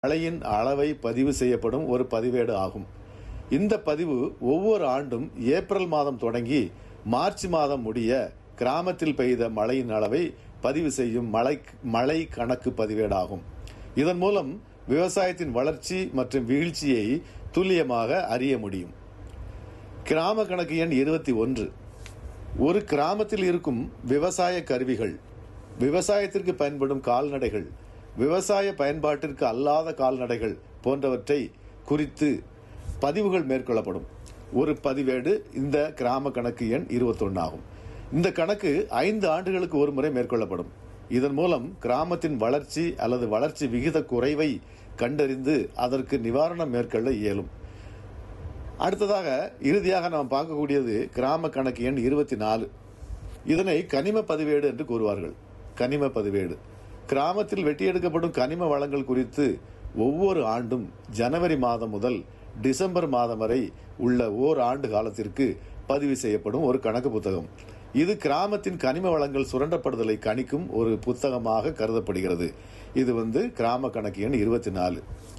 மழையின் அளவை பதிவு செய்யப்படும் ஒரு பதிவேடு ஆகும் இந்த பதிவு ஒவ்வொரு ஆண்டும் ஏப்ரல் மாதம் தொடங்கி மார்ச் மாதம் முடிய கிராமத்தில் பெய்த மழையின் அளவை பதிவு செய்யும் மழை மழை கணக்கு பதிவேடாகும் இதன் மூலம் விவசாயத்தின் வளர்ச்சி மற்றும் வீழ்ச்சியை துல்லியமாக அறிய முடியும் கிராம கணக்கு எண் இருபத்தி ஒன்று ஒரு கிராமத்தில் இருக்கும் விவசாய கருவிகள் விவசாயத்திற்கு பயன்படும் கால்நடைகள் விவசாய பயன்பாட்டிற்கு அல்லாத கால்நடைகள் போன்றவற்றை குறித்து பதிவுகள் மேற்கொள்ளப்படும் ஒரு பதிவேடு இந்த கிராம கணக்கு எண் இருபத்தொன்னு ஆகும் இந்த கணக்கு ஐந்து ஆண்டுகளுக்கு ஒரு முறை மேற்கொள்ளப்படும் இதன் மூலம் கிராமத்தின் வளர்ச்சி அல்லது வளர்ச்சி விகித குறைவை கண்டறிந்து அதற்கு நிவாரணம் மேற்கொள்ள இயலும் அடுத்ததாக இறுதியாக நாம் பார்க்கக்கூடியது கிராம கணக்கு எண் இருபத்தி நாலு இதனை கனிம பதிவேடு என்று கூறுவார்கள் கனிம பதிவேடு கிராமத்தில் வெட்டியெடுக்கப்படும் கனிம வளங்கள் குறித்து ஒவ்வொரு ஆண்டும் ஜனவரி மாதம் முதல் டிசம்பர் மாதம் வரை உள்ள ஓர் ஆண்டு காலத்திற்கு பதிவு செய்யப்படும் ஒரு கணக்கு புத்தகம் இது கிராமத்தின் கனிம வளங்கள் சுரண்டப்படுதலை கணிக்கும் ஒரு புத்தகமாக கருதப்படுகிறது இது வந்து கிராம கணக்கு எண் இருபத்தி நாலு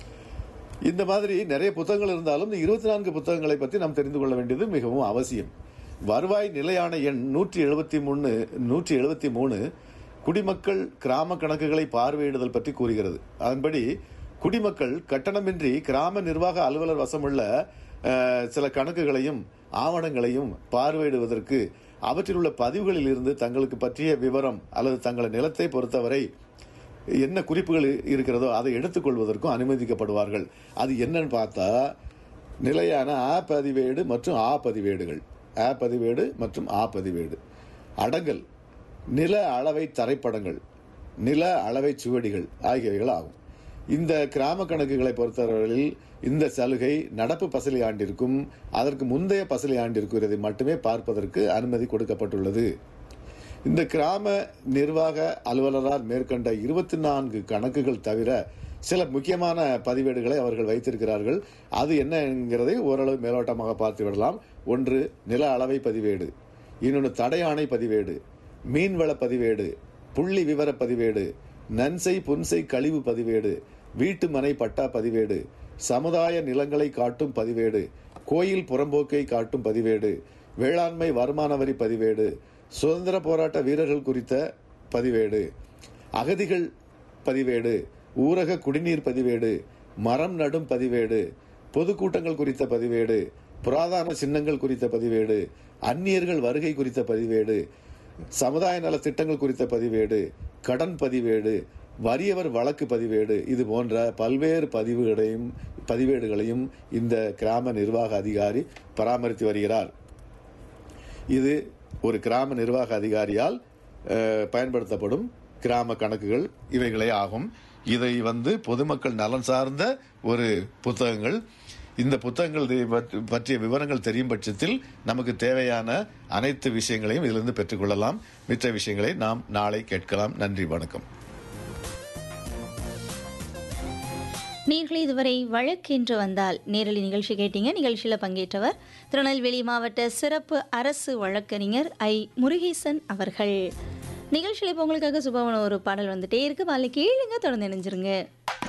இந்த மாதிரி நிறைய புத்தகங்கள் இருந்தாலும் இந்த இருபத்தி நான்கு புத்தகங்களை பற்றி நாம் தெரிந்து கொள்ள வேண்டியது மிகவும் அவசியம் வருவாய் நிலையான எண் நூற்றி எழுபத்தி மூணு நூற்றி எழுபத்தி மூணு குடிமக்கள் கிராம கணக்குகளை பார்வையிடுதல் பற்றி கூறுகிறது அதன்படி குடிமக்கள் கட்டணமின்றி கிராம நிர்வாக அலுவலர் வசமுள்ள அஹ், சில கணக்குகளையும் ஆவணங்களையும் பார்வையிடுவதற்கு அவற்றில் உள்ள பதிவுகளில் இருந்து தங்களுக்கு பற்றிய விவரம் அல்லது தங்கள் நிலத்தை பொறுத்தவரை என்ன குறிப்புகள் இருக்கிறதோ அதை எடுத்துக்கொள்வதற்கும் அனுமதிக்கப்படுவார்கள் அது என்னன்னு பார்த்தா நிலையான ஆ பதிவேடு மற்றும் ஆ பதிவேடுகள் ஆ பதிவேடு மற்றும் ஆ பதிவேடு அடங்கல் நில அளவை தரைப்படங்கள் நில அளவை சுவடிகள் ஆகியவைகள் ஆகும் இந்த கிராம கணக்குகளை பொறுத்தவரையில் இந்த சலுகை நடப்பு பசலி ஆண்டிற்கும் அதற்கு முந்தைய பசலி ஆண்டிற்குரியதை மட்டுமே பார்ப்பதற்கு அனுமதி கொடுக்கப்பட்டுள்ளது இந்த கிராம நிர்வாக அலுவலரால் மேற்கண்ட இருபத்தி நான்கு கணக்குகள் தவிர சில முக்கியமான பதிவேடுகளை அவர்கள் வைத்திருக்கிறார்கள் அது என்ன என்கிறதை ஓரளவு மேலோட்டமாக பார்த்து விடலாம் ஒன்று நில அளவை பதிவேடு இன்னொன்று தடையாணை பதிவேடு மீன்வள பதிவேடு புள்ளி விவர பதிவேடு நன்சை புன்சை கழிவு பதிவேடு வீட்டு மனை பட்டா பதிவேடு சமுதாய நிலங்களை காட்டும் பதிவேடு கோயில் புறம்போக்கை காட்டும் பதிவேடு வேளாண்மை வருமான வரி பதிவேடு சுதந்திர போராட்ட வீரர்கள் குறித்த பதிவேடு அகதிகள் பதிவேடு ஊரக குடிநீர் பதிவேடு மரம் நடும் பதிவேடு பொதுக்கூட்டங்கள் குறித்த பதிவேடு புராதன சின்னங்கள் குறித்த பதிவேடு அந்நியர்கள் வருகை குறித்த பதிவேடு சமுதாய நல திட்டங்கள் குறித்த பதிவேடு கடன் பதிவேடு வறியவர் வழக்கு பதிவேடு இது போன்ற பல்வேறு பதிவுகளையும் பதிவேடுகளையும் இந்த கிராம நிர்வாக அதிகாரி பராமரித்து வருகிறார் இது ஒரு கிராம நிர்வாக அதிகாரியால் அஹ், பயன்படுத்தப்படும் கிராம கணக்குகள் இவைகளே ஆகும் இதை வந்து பொதுமக்கள் நலன் சார்ந்த ஒரு புத்தகங்கள் இந்த புத்தகங்கள் இதை பற்றி- பற்றிய விவரங்கள் தெரியும் பட்சத்தில் நமக்கு தேவையான அனைத்து விஷயங்களையும் இதிலிருந்து பெற்றுக்கொள்ளலாம் மிச்ச விஷயங்களை நாம் நாளை கேட்கலாம் நன்றி வணக்கம் நீர்கள் இதுவரை வழக்கென்று வந்தால் நேரலை நிகழ்ச்சி கேட்டீங்க நிகழ்ச்சியில் பங்கேற்றவர் திருநெல்வேலி மாவட்ட சிறப்பு அரசு வழக்கறிஞர் ஐ முருகேசன் அவர்கள் நிகழ்ச்சியில் இப்போ உங்களுக்காக சுபவன ஒரு பாடல் வந்துட்டே இருக்கு பாலை கேளுங்க தொடர்ந்து இணைஞ்சிருங்க